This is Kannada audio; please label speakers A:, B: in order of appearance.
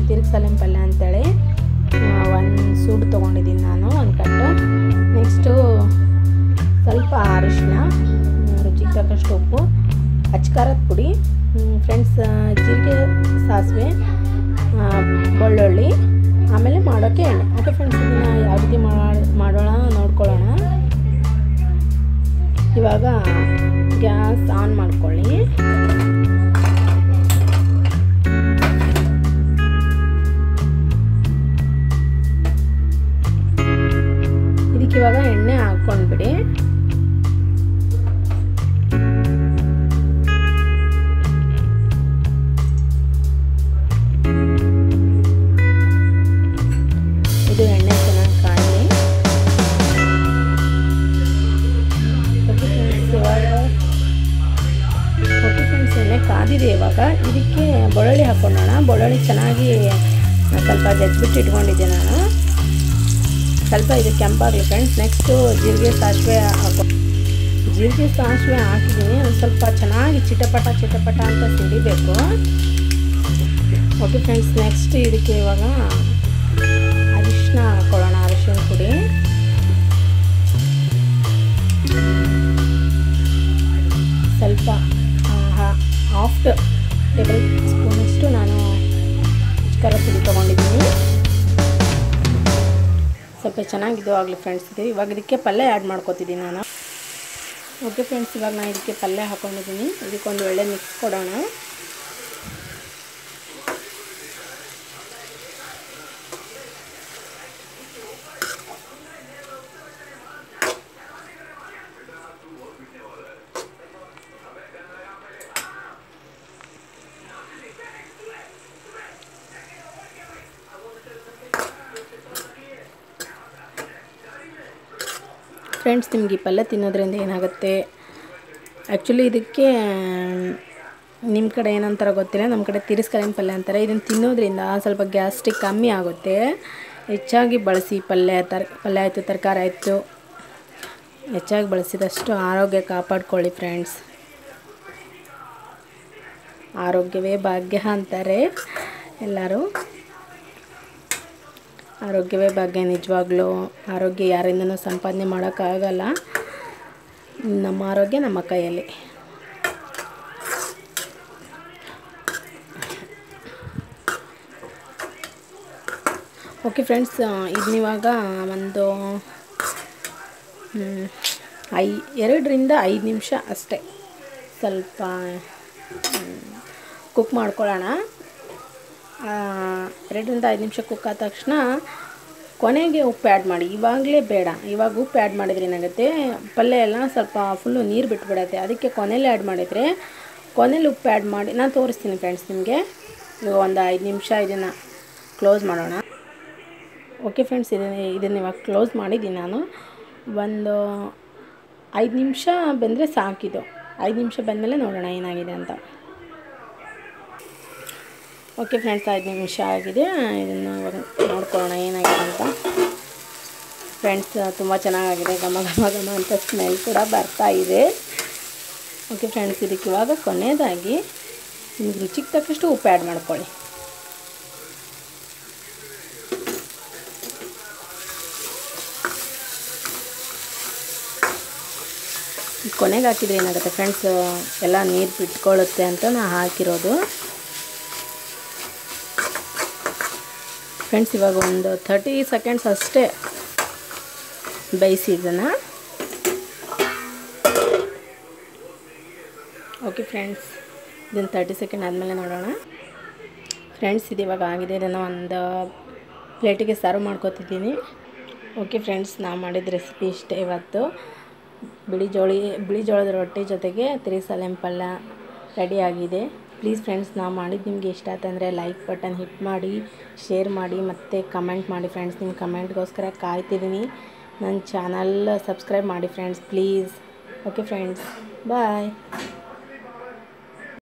A: ತಿರುಗ್ಸಲೆಂ ಪಲ್ಯ ಅಂತೇಳಿ ಒಂದು ಸೂಡು ತೊಗೊಂಡಿದ್ದೀನಿ ನಾನು ಒಂದು ಕಟ್ಟು ನೆಕ್ಸ್ಟು ಸ್ವಲ್ಪ ಅರಿಶಿನ ರುಚಿಗೆ ತಕ್ಕಷ್ಟು ಉಪ್ಪು ಅಚ್ಕಾರದ ಪುಡಿ ಫ್ರೆಂಡ್ಸ್ ಜೀರಿಗೆ ಸಾಸಿವೆ ಬೆಳ್ಳುಳ್ಳಿ ಆಮೇಲೆ ಮಾಡೋಕ್ಕೆ ಎಣ್ಣೆ ಓಕೆ ಫ್ರೆಂಡ್ಸ್ ಇದನ್ನು ಯಾವ ರೀತಿ ಮಾಡೋಣ ನೋಡ್ಕೊಳ್ಳೋಣ ಇವಾಗ ಗ್ಯಾಸ್ ಆನ್ ಮಾಡ್ಕೊಳ್ಳಿ ಇದಕ್ಕೆ ಇವಾಗ ಎಣ್ಣೆ ಹಾಕ್ಕೊಂಡ್ಬಿಡಿ ಇದು ಎಣ್ಣೆ ಚೆನ್ನಾಗಿ ಕಾಯಿ ಓಕೆ ಫ್ರೆಂಡ್ಸ್ ಇವಾಗ ಓಕೆ ಫ್ರೆಂಡ್ಸ್ ಎಣ್ಣೆ ಕಾದಿದೆ ಇವಾಗ ಇದಕ್ಕೆ ಬೆಳ್ಳುಳ್ಳಿ ಹಾಕ್ಕೊಳ್ಳೋಣ ಬೆಳ್ಳುಳ್ಳಿ ಚೆನ್ನಾಗಿ ಸ್ವಲ್ಪ ಜಜ್ಬಿಟ್ಟು ಇಟ್ಕೊಂಡಿದ್ದೆ ನಾನು ಸ್ವಲ್ಪ ಇದು ಕೆಂಪಾಗಲಿ ಫ್ರೆಂಡ್ಸ್ ನೆಕ್ಸ್ಟು ಜೀರಿಗೆ ಸಾಸಿವೆ ಹಾಕೊ ಜೀರಿಗೆ ಸಾಸಿವೆ ಹಾಕಿದ್ದೀನಿ ಒಂದು ಸ್ವಲ್ಪ ಚೆನ್ನಾಗಿ ಚಿಟಪಟ ಚಿಟಪಟ ಅಂತ ಸಿಡಿಬೇಕು ಓಕೆ ಫ್ರೆಂಡ್ಸ್ ನೆಕ್ಸ್ಟ್ ಇದಕ್ಕೆ ಇವಾಗ ಅರಿಶಿನ ಹಾಕ್ಕೊಳ್ಳೋಣ ಅರಿಶಿನ ಪುಡಿ ಸ್ವಲ್ಪ ಹಾಫ್ ಟೇಬಲ್ ಸ್ಪೂನಷ್ಟು ನಾನು ಖಾರ ಪುಡಿ ತೊಗೊಂಡಿದ್ದೀನಿ ಸ್ವಲ್ಪ ಚೆನ್ನಾಗಿದ್ದು ಆಗಲಿ ಫ್ರೆಂಡ್ಸ್ ಇದೆ ಇವಾಗ ಇದಕ್ಕೆ ಪಲ್ಯ ಆ್ಯಡ್ ಮಾಡ್ಕೊತಿದ್ದೀನಿ ನಾನು ಓಕೆ ಫ್ರೆಂಡ್ಸ್ ಇವಾಗ ನಾನು ಇದಕ್ಕೆ ಪಲ್ಯ ಹಾಕ್ಕೊಂಡಿದ್ದೀನಿ ಇದಕ್ಕೊಂದು ಒಳ್ಳೆ ಮಿಕ್ಸ್ ಕೊಡೋಣ ಫ್ರೆಂಡ್ಸ್ ನಿಮ್ಗೆ ಈ ಪಲ್ಯ ತಿನ್ನೋದ್ರಿಂದ ಏನಾಗುತ್ತೆ ಆ್ಯಕ್ಚುಲಿ ಇದಕ್ಕೆ ನಿಮ್ಮ ಕಡೆ ಏನಂತಾರ ಗೊತ್ತಿಲ್ಲ ನಮ್ಮ ಕಡೆ ತಿರಸ್ಕರಿನ ಪಲ್ಯ ಅಂತಾರೆ ಇದನ್ನು ತಿನ್ನೋದ್ರಿಂದ ಸ್ವಲ್ಪ ಗ್ಯಾಸ್ಟ್ರಿಕ್ ಕಮ್ಮಿ ಆಗುತ್ತೆ ಹೆಚ್ಚಾಗಿ ಬಳಸಿ ಪಲ್ಯ ತರ್ ಪಲ್ಯ ಆಯಿತು ತರಕಾರಿ ಆಯಿತು ಹೆಚ್ಚಾಗಿ ಬಳಸಿದಷ್ಟು ಆರೋಗ್ಯ ಕಾಪಾಡ್ಕೊಳ್ಳಿ ಫ್ರೆಂಡ್ಸ್ ಆರೋಗ್ಯವೇ ಭಾಗ್ಯ ಅಂತಾರೆ ಎಲ್ಲರೂ ಆರೋಗ್ಯವೇ ಭಾಗ್ಯ ನಿಜವಾಗ್ಲೂ ಆರೋಗ್ಯ ಯಾರಿಂದನೂ ಸಂಪಾದನೆ ಮಾಡೋಕ್ಕಾಗಲ್ಲ ನಮ್ಮ ಆರೋಗ್ಯ ನಮ್ಮ ಕೈಯಲ್ಲಿ ಓಕೆ ಫ್ರೆಂಡ್ಸ್ ಇದನ್ನಿವಾಗ ಒಂದು ಐ ಎರಡರಿಂದ ಐದು ನಿಮಿಷ ಅಷ್ಟೇ ಸ್ವಲ್ಪ ಕುಕ್ ಮಾಡ್ಕೊಳ್ಳೋಣ ಎರಡರಿಂದ ಐದು ನಿಮಿಷ ಕುಕ್ ಆದ ತಕ್ಷಣ ಕೊನೆಗೆ ಉಪ್ಪು ಆ್ಯಡ್ ಮಾಡಿ ಇವಾಗಲೇ ಬೇಡ ಇವಾಗ ಉಪ್ಪು ಆ್ಯಡ್ ಮಾಡಿದ್ರೆ ಏನಾಗುತ್ತೆ ಪಲ್ಯ ಎಲ್ಲ ಸ್ವಲ್ಪ ಫುಲ್ಲು ನೀರು ಬಿಟ್ಬಿಡತ್ತೆ ಅದಕ್ಕೆ ಕೊನೆಯಲ್ಲಿ ಆ್ಯಡ್ ಮಾಡಿದರೆ ಕೊನೆಯಲ್ಲಿ ಉಪ್ಪು ಆ್ಯಡ್ ಮಾಡಿ ನಾನು ತೋರಿಸ್ತೀನಿ ಫ್ರೆಂಡ್ಸ್ ನಿಮಗೆ ಇವಾಗ ಒಂದು ಐದು ನಿಮಿಷ ಇದನ್ನು ಕ್ಲೋಸ್ ಮಾಡೋಣ ಓಕೆ ಫ್ರೆಂಡ್ಸ್ ಇದನ್ನು ಇದನ್ನು ಇವಾಗ ಕ್ಲೋಸ್ ಮಾಡಿದ್ದೀನಿ ನಾನು ಒಂದು ಐದು ನಿಮಿಷ ಬಂದರೆ ಸಾಕಿದು ಐದು ನಿಮಿಷ ಬಂದಮೇಲೆ ನೋಡೋಣ ಏನಾಗಿದೆ ಅಂತ ಓಕೆ ಫ್ರೆಂಡ್ಸ್ ಐದು ನಿಮಿಷ ಆಗಿದೆ ಇದನ್ನು ಇವಾಗ ನೋಡ್ಕೊಳ್ಳೋಣ ಏನಾಗಿದೆ ಅಂತ ಫ್ರೆಂಡ್ಸ್ ತುಂಬ ಚೆನ್ನಾಗಾಗಿದೆ ಘಮ ಘಮ ಘಮ ಅಂತ ಸ್ಮೆಲ್ ಕೂಡ ಬರ್ತಾ ಇದೆ ಓಕೆ ಫ್ರೆಂಡ್ಸ್ ಇದಕ್ಕೆ ಇವಾಗ ಕೊನೆಯದಾಗಿ ನಿಮ್ಗೆ ರುಚಿಗೆ ತಕ್ಕಷ್ಟು ಉಪ್ಪು ಆ್ಯಡ್ ಮಾಡ್ಕೊಳ್ಳಿ ಕೊನೆಗೆ ಹಾಕಿದ್ರೆ ಏನಾಗುತ್ತೆ ಫ್ರೆಂಡ್ಸ್ ಎಲ್ಲ ನೀರು ಬಿಟ್ಕೊಳ್ಳುತ್ತೆ ಅಂತ ನಾನು ಹಾಕಿರೋದು ಫ್ರೆಂಡ್ಸ್ ಇವಾಗ ಒಂದು ಥರ್ಟಿ ಸೆಕೆಂಡ್ಸ್ ಅಷ್ಟೇ ಬೇಯಿಸಿ ಇದನ್ನು ಓಕೆ ಫ್ರೆಂಡ್ಸ್ ಇದನ್ನು ತರ್ಟಿ ಸೆಕೆಂಡ್ ಆದಮೇಲೆ ನೋಡೋಣ ಫ್ರೆಂಡ್ಸ್ ಇದು ಇವಾಗ ಆಗಿದೆ ಇದನ್ನು ಒಂದು ಪ್ಲೇಟಿಗೆ ಸರ್ವ್ ಮಾಡ್ಕೊತಿದ್ದೀನಿ ಓಕೆ ಫ್ರೆಂಡ್ಸ್ ನಾವು ಮಾಡಿದ ರೆಸಿಪಿ ಇಷ್ಟೇ ಇವತ್ತು ಬಿಳಿ ಜೋಳಿ ಬಿಳಿ ಜೋಳದ ರೊಟ್ಟಿ ಜೊತೆಗೆ ತಿರಿಸಲೆಂ ಪಲ್ಯ ರೆಡಿಯಾಗಿದೆ ಪ್ಲೀಸ್ ಫ್ರೆಂಡ್ಸ್ ನಾವು ಮಾಡಿದ್ದು ನಿಮಗೆ ಇಷ್ಟ ಆಯ್ತಂದರೆ ಲೈಕ್ ಬಟನ್ ಹಿಟ್ ಮಾಡಿ ಶೇರ್ ಮಾಡಿ ಮತ್ತು ಕಮೆಂಟ್ ಮಾಡಿ ಫ್ರೆಂಡ್ಸ್ ನಿಮ್ಮ ಕಮೆಂಟ್ಗೋಸ್ಕರ ಕಾಯ್ತಿದ್ದೀನಿ ನನ್ನ ಚಾನಲ್ ಸಬ್ಸ್ಕ್ರೈಬ್ ಮಾಡಿ friends please okay friends bye